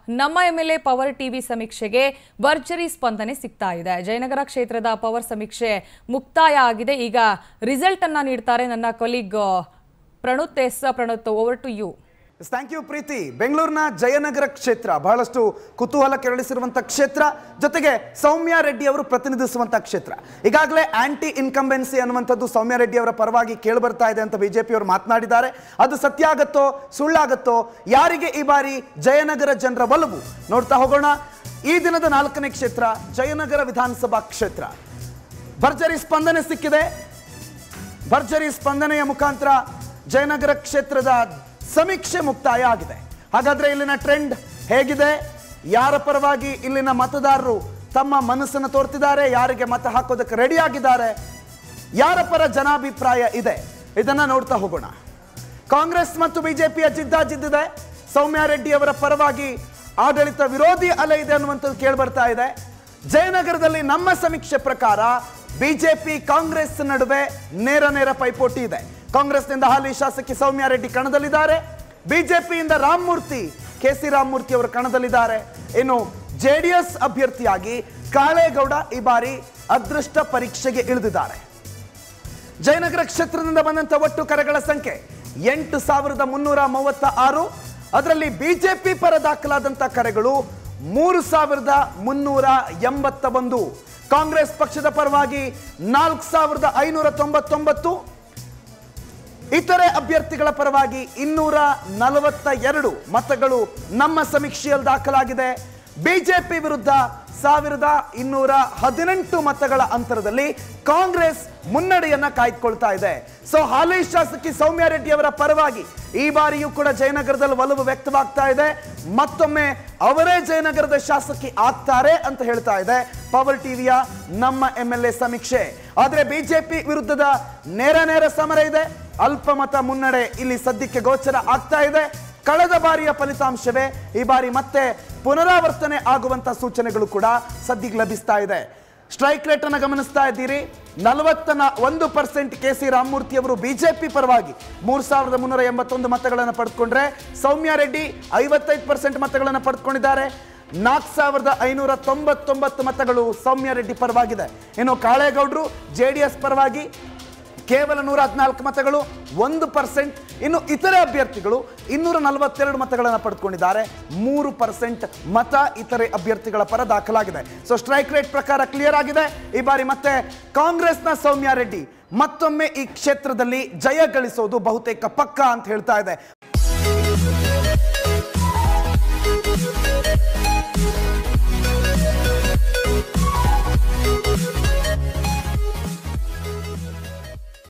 ನಮ್ಮ MLA power TV ಸಮೀಕ್ಷೆಗೆ ಭರ್ಜರಿ ಸ್ಪಂದನೆ ಸಿಗ್ತಾ ಇದೆ ಜಯನಗರ ಕ್ಷೇತ್ರದ ಪವರ್ ಸಮೀಕ್ಷೆ ಮುಕ್ತಾಯ ಆಗಿದೆ ಈಗ ರಿಸಲ್ಟ್ ಅನ್ನ ನೀಡ್ತಾರೆ ನನ್ನ colleague Pranuth yes Pranuth over to you thank you Preethi ಬೆಂಗಳೂರಿನ ಜಯನಗರ ಕ್ಷೇತ್ರ ಬಹಳಷ್ಟು ಕುತೂಹಲ ಕೆರಳಿಸಿರುವಂಥ ಕ್ಷೇತ್ರ ಜೊತೆಗೆ ಸೌಮ್ಯ ರೆಡ್ಡಿ ಅವರು ಪ್ರತಿನಿಧಿಸುವಂಥ ಕ್ಷೇತ್ರ ಈಗಾಗಲೇ ಆಂಟಿ ಇನ್ಕಂಬೆನ್ಸಿ ಅನ್ನುವಂಥದ್ದು ಸೌಮ್ಯ ರೆಡ್ಡಿ ಅವರ ಪರವಾಗಿ ಕೇಳಿಬರ್ತಾ ಇದೆ ಅಂತ ಬಿಜೆಪಿ ಅವರು ಮಾತನಾಡಿದ್ದಾರೆ ಅದು ಸತ್ಯ ಆಗತ್ತೋ ಸುಳ್ಳಾಗತ್ತೋ ಯಾರಿಗೆ ಈ ಬಾರಿ ಜಯನಗರ ಜನರ ಒಲವು ನೋಡ್ತಾ ಹೋಗೋಣ ಈ ದಿನದ ನಾಲ್ಕನೇ ಕ್ಷೇತ್ರ ಜಯನಗರ ವಿಧಾನಸಭಾ ಕ್ಷೇತ್ರ ಭರ್ಜರಿ ಸ್ಪಂದನೆ ಸಿಕ್ಕಿದೆ ಭರ್ಜರಿ ಸ್ಪಂದನೆಯ ಮುಖಾಂತರ ಜಯನಗರ ಕ್ಷೇತ್ರದ ಸಮೀಕ್ಷೆ ಮುಕ್ತಾಯ ಆಗಿದೆ ಹಾಗಾದ್ರೆ ಇಲ್ಲಿನ ಟ್ರೆಂಡ್ ಹೇಗಿದೆ ಯಾರ ಪರವಾಗಿ ಇಲ್ಲಿನ ಮತದಾರರು ತಮ್ಮ ಮನಸ್ಸನ್ನು ತೋರ್ತಿದ್ದಾರೆ ಯಾರಿಗೆ ಮತ ಹಾಕೋದಕ್ಕೆ ರೆಡಿ ಆಗಿದ್ದಾರೆ ಯಾರ ಪರ ಜನಾಭಿಪ್ರಾಯ ಇದೆ ಇದನ್ನ ನೋಡ್ತಾ ಹೋಗೋಣ ಕಾಂಗ್ರೆಸ್ ಮತ್ತು ಬಿಜೆಪಿಯ ಜಿದ್ದಾಜಿದ್ದಿದೆ ಸೌಮ್ಯ ರೆಡ್ಡಿ ಅವರ ಪರವಾಗಿ ಆಡಳಿತ ವಿರೋಧಿ ಅಲೆ ಇದೆ ಅನ್ನುವಂಥದ್ದು ಕೇಳಿ ಬರ್ತಾ ಇದೆ ಜಯನಗರದಲ್ಲಿ ನಮ್ಮ ಸಮೀಕ್ಷೆ ಪ್ರಕಾರ ಬಿಜೆಪಿ ಕಾಂಗ್ರೆಸ್ ನಡುವೆ ನೇರ ನೇರ ಪೈಪೋಟಿ ಇದೆ ಕಾಂಗ್ರೆಸ್ನಿಂದ ಹಾಲಿ ಶಾಸಕಿ ಸೌಮ್ಯ ರೆಡ್ಡಿ ಕಣದಲ್ಲಿದ್ದಾರೆ ಬಿಜೆಪಿಯಿಂದ ರಾಮಮೂರ್ತಿ ಕೆ ಸಿ ರಾಮಮೂರ್ತಿ ಅವರು ಕಣದಲ್ಲಿದ್ದಾರೆ ಇನ್ನು ಜೆಡಿಎಸ್ ಅಭ್ಯರ್ಥಿಯಾಗಿ ಕಾಳೇಗೌಡ ಈ ಬಾರಿ ಅದೃಷ್ಟ ಪರೀಕ್ಷೆಗೆ ಇಳಿದಿದ್ದಾರೆ ಜಯನಗರ ಕ್ಷೇತ್ರದಿಂದ ಬಂದಂತ ಒಟ್ಟು ಕರೆಗಳ ಸಂಖ್ಯೆ ಎಂಟು ಸಾವಿರದ ಮುನ್ನೂರ ಮೂವತ್ತ ಆರು ಅದರಲ್ಲಿ ಬಿಜೆಪಿ ಪರ ದಾಖಲಾದಂತ ಕರೆಗಳು ಮೂರು ಸಾವಿರದ ಮುನ್ನೂರ ಎಂಬತ್ತ ಒಂದು ಕಾಂಗ್ರೆಸ್ ಪಕ್ಷದ ಪರವಾಗಿ ನಾಲ್ಕು ಸಾವಿರದ ಐನೂರ ತೊಂಬತ್ತೊಂಬತ್ತು ಇತರೆ ಅಭ್ಯರ್ಥಿಗಳ ಪರವಾಗಿ ಇನ್ನೂರ ನಲವತ್ತ ಎರಡು ಮತಗಳು ನಮ್ಮ ಸಮೀಕ್ಷೆಯಲ್ಲಿ ದಾಖಲಾಗಿದೆ ಬಿಜೆಪಿ ವಿರುದ್ಧ ಸಾವಿರದ ಇನ್ನೂರ ಹದಿನೆಂಟು ಮತಗಳ ಅಂತರದಲ್ಲಿ ಕಾಂಗ್ರೆಸ್ ಮುನ್ನಡೆಯನ್ನ ಕಾಯ್ದುಕೊಳ್ತಾ ಇದೆ ಸೊ ಹಾಲಿ ಶಾಸಕಿ ಸೌಮ್ಯ ರೆಡ್ಡಿ ಅವರ ಪರವಾಗಿ ಈ ಬಾರಿಯೂ ಕೂಡ ಜಯನಗರದಲ್ಲಿ ಒಲವು ವ್ಯಕ್ತವಾಗ್ತಾ ಇದೆ ಮತ್ತೊಮ್ಮೆ ಅವರೇ ಜಯನಗರದ ಶಾಸಕಿ ಆಗ್ತಾರೆ ಅಂತ ಹೇಳ್ತಾ ಇದೆ ಪವರ್ ಟಿವಿಯ ನಮ್ಮ ಎಂ ಎಲ್ ಎ ಸಮೀಕ್ಷೆ ಆದ್ರೆ ಬಿಜೆಪಿ ವಿರುದ್ಧದ ನೇರ ನೇರ ಸಮರ ಇದೆ ಅಲ್ಪಮತ ಮುನ್ನಡೆ ಇಲ್ಲಿ ಸದ್ಯಕ್ಕೆ ಗೋಚರ ಆಗ್ತಾ ಇದೆ ಕಳೆದ ಬಾರಿಯ ಫಲಿತಾಂಶವೇ ಈ ಬಾರಿ ಮತ್ತೆ ಪುನರಾವರ್ತನೆ ಆಗುವಂತ ಸೂಚನೆಗಳು ಕೂಡ ಸದ್ಯಕ್ಕೆ ಲಭಿಸ್ತಾ ಇದೆ ಸ್ಟ್ರೈಕ್ ರೇಟ್ ಅನ್ನು ಗಮನಿಸ್ತಾ ಇದ್ದೀರಿ ನಲವತ್ತನ ಒಂದು ಪರ್ಸೆಂಟ್ ಕೆ ಸಿ ರಾಮಮೂರ್ತಿ ಅವರು ಬಿಜೆಪಿ ಪರವಾಗಿ ಮೂರ್ ಸಾವಿರದ ಮುನ್ನೂರ ಎಂಬತ್ತೊಂದು ಮತಗಳನ್ನು ಪಡೆದುಕೊಂಡ್ರೆ ಸೌಮ್ಯ ರೆಡ್ಡಿ ಐವತ್ತೈದು ಪರ್ಸೆಂಟ್ ಮತಗಳನ್ನು ಪಡೆದುಕೊಂಡಿದ್ದಾರೆ ನಾಲ್ಕು ಸಾವಿರದ ಐನೂರ ತೊಂಬತ್ತೊಂಬತ್ತು ಮತಗಳು ಸೌಮ್ಯ ರೆಡ್ಡಿ ಪರವಾಗಿದೆ ಇನ್ನು ಕಾಳೇಗೌಡರು ಜೆ ಡಿ ಎಸ್ ಪರವಾಗಿ ಕೇವಲ ನೂರ ಹದಿನಾಲ್ಕು ಮತಗಳು ಒಂದು ಪರ್ಸೆಂಟ್ ಇನ್ನು ಇತರೆ ಅಭ್ಯರ್ಥಿಗಳು ಇನ್ನೂರ ನಲವತ್ತೆರಡು ಮತಗಳನ್ನು ಪಡೆದುಕೊಂಡಿದ್ದಾರೆ ಮೂರು ಪರ್ಸೆಂಟ್ ಮತ ಇತರೆ ಅಭ್ಯರ್ಥಿಗಳ ಪರ ದಾಖಲಾಗಿದೆ ಸೊ ಸ್ಟ್ರೈಕ್ ರೇಟ್ ಪ್ರಕಾರ ಕ್ಲಿಯರ್ ಆಗಿದೆ ಈ ಬಾರಿ ಮತ್ತೆ ಕಾಂಗ್ರೆಸ್ನ ಸೌಮ್ಯ ರೆಡ್ಡಿ ಮತ್ತೊಮ್ಮೆ ಈ ಕ್ಷೇತ್ರದಲ್ಲಿ ಜಯ ಗಳಿಸೋದು ಬಹುತೇಕ ಪಕ್ಕ ಅಂತ ಹೇಳ್ತಾ ಇದೆ